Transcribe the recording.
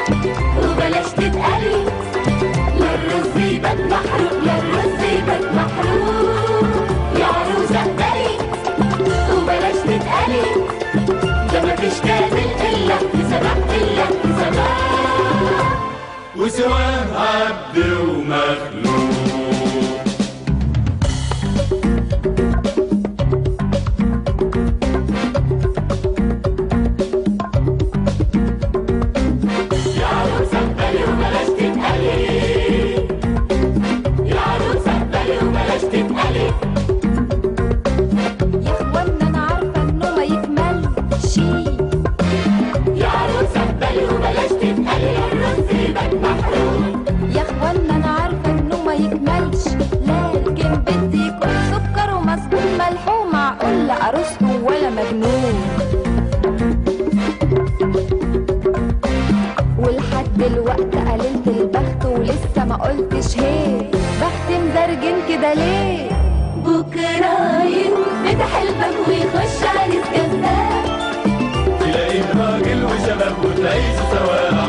وبلاش تتقلي لا الرز يبات محروق لا الرز يبات محروق يا عروسة اقبلي وبلاش تتقلي ده مفيش كامل إلا في سبع إلا في سبع وسواه عبد ومخلوق يا عروسة اقبلي وبلاش تتقلي يا عروسة اقبلي وبلاش تتقلي يا اخوانا انا عارفه انه ما يكملش يا عروسة اقبلي وبلاش تتقلي الرز يبات محروق يا اخوانا انا عارفه انه ما يكملش لكن بدي يكون سكر ومظبوط ملح ومعقول لا ارسطو ولا مجنون ولحد دلوقتي قللت البخت ولسه ما قلتش هي بخت مزرجن كده ليه بكرة ينفتح الباب ويخش عريس جذاب تلاقيه راجل وشباب وتعيشوا سوا